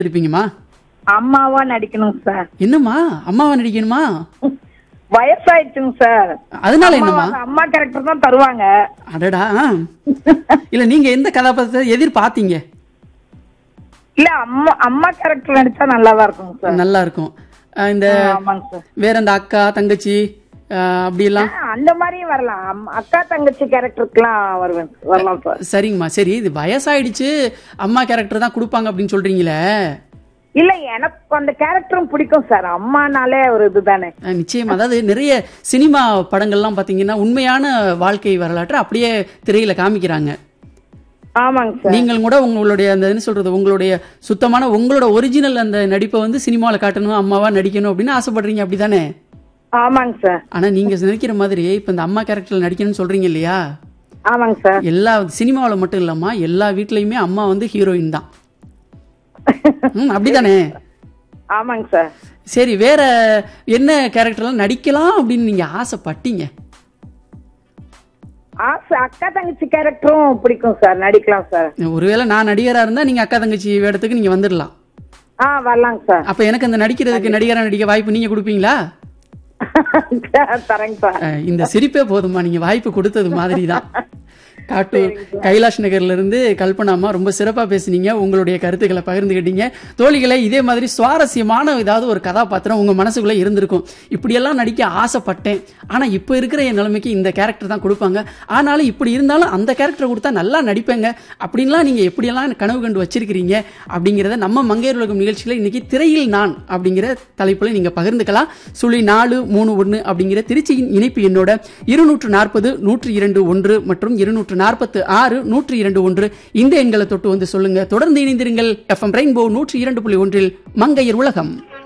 இருப்பீங்கம்மா அம்மாவா நடிக்கணும் சார் என்னம்மா அம்மாவா நடிக்கணுமா வயசாயிடுச்சுங்க சார் அதனால என்னம்மா அம்மாவா- அம்மா கேரக்டர் தான் தருவாங்க அடடா ஆ. இல்ல நீங்க எந்த கதாபாத்திரத்தை எதிர்பார்த்தீங்க இல்ல அம்மா அம்மா கேரக்டர் நடிச்சா நல்லாதான் இருக்குங்க சார் நல்லா இருக்கும் அஹ் இந்த ஆமாங்க சார் வேற இந்த அக்கா தங்கச்சி அஹ் அப்படி எல்லாம் ஆ, அந்த மாதிரியும் வரலாம் அம்- அக்கா தங்கச்சி கேரக்டருக்குலாம் வருவேன் வரலாம் சார் சரிங்கம்மா சரி இது வயசாயிடுச்சு அம்மா கேரக்டர் தான் கொடுப்பாங்க அப்படின்னு சொல்றீங்களே இல்ல எனக்கு அந்த கேரக்டரும் பிடிக்கும் சார் அம்மானாலே ஒரு இதுதானே அஹ் நிச்சயமா அதாவது நிறைய சினிமா படங்கள்லாம் பாத்தீங்கன்னா உண்மையான வாழ்க்கை வரலாற்றை அப்படியே திரையில காமிக்கிறாங்க ஆமாங்க சார் நீங்களும் கூட உங்களுடைய அந்த என்ன சொல்றது உங்களுடைய சுத்தமான உங்களோட ஒரிஜினல் அந்த நடிப்பை வந்து சினிமாவில் காட்டணும் அம்மாவா நடிக்கணும் அப்படின்னு ஆசைப்படுறீங்க அப்படிதானே ஆமாங்க சார் ஆனா நீங்க நினைக்கிற மாதிரி இப்ப இந்த அம்மா கேரக்டர்ல நடிக்கணும்னு சொல்றீங்க இல்லையா ஆமாங்க சார் எல்லா சினிமாவில் மட்டும் இல்லாம எல்லா வீட்லயுமே அம்மா வந்து ஹீரோயின் தான் ம், அப்படிதானே ஆமாங்க சார் சரி வேற என்ன கேரக்டர்லாம் நடிக்கலாம் அப்படின்னு நீங்க ஆசைப்பட்டீங்க ஆசை அக்கா தங்கச்சி கேரக்டரும் பிடிக்கும் சார் நடிக்கலாம் சார் ஒருவேளை நான் நடிகரா இருந்தா நீங்க அக்கா தங்கச்சி வேடத்துக்கு நீங்க வந்துடலாம் ஆ வரலாங்க சார் அப்ப எனக்கு அந்த நடிக்கிறதுக்கு நடிகரா நடிக்க வாய்ப்பு நீங்க கொடுப்பீங்களா தரேங்க சார் அஹ், இந்த சிரிப்பே போதுமா நீங்க வாய்ப்பு கொடுத்தது மாதிரி தான் காட்டூர் கைலாஷ் நகர்ல இருந்து கல்பனாமா ரொம்ப சிறப்பா பேசுனீங்க உங்களுடைய கருத்துக்களை பகிர்ந்துக்கிட்டீங்க தோழிகளை இதே மாதிரி சுவாரஸ்யமான ஏதாவது ஒரு கதாபாத்திரம் உங்க மனசுக்குள்ள இருந்திருக்கும் இப்படியெல்லாம் நடிக்க ஆசைப்பட்டேன் ஆனா இப்ப இருக்கிற என் நிலைமைக்கு இந்த கேரக்டர் தான் கொடுப்பாங்க ஆனாலும் இப்படி இருந்தாலும் அந்த கேரக்டர் கொடுத்தா நல்லா நடிப்பேங்க அப்படின்லாம் நீங்க எப்படியெல்லாம் கனவு கண்டு வச்சிருக்கிறீங்க அப்படிங்கறத நம்ம மங்கையர் உலகம் நிகழ்ச்சியில இன்னைக்கு திரையில் நான் அப்படிங்கிற தலைப்புல நீங்க பகிர்ந்துக்கலாம் சுழி நாலு மூணு ஒன்று அப்படிங்கிற திருச்சியின் இணைப்பு எண்ணோட இருநூற்று நாற்பது நூற்றி இரண்டு ஒன்று மற்றும் இருநூற்று நாற்பத்து ஆறு நூற்றி இரண்டு ஒன்று இந்த எண்களை தொட்டு வந்து சொல்லுங்க தொடர்ந்து இணைந்திருங்கள் எஃப்எம் ரெயின்போ நூற்றி இரண்டு புள்ளி ஒன்றில் மங்கையர் உலகம்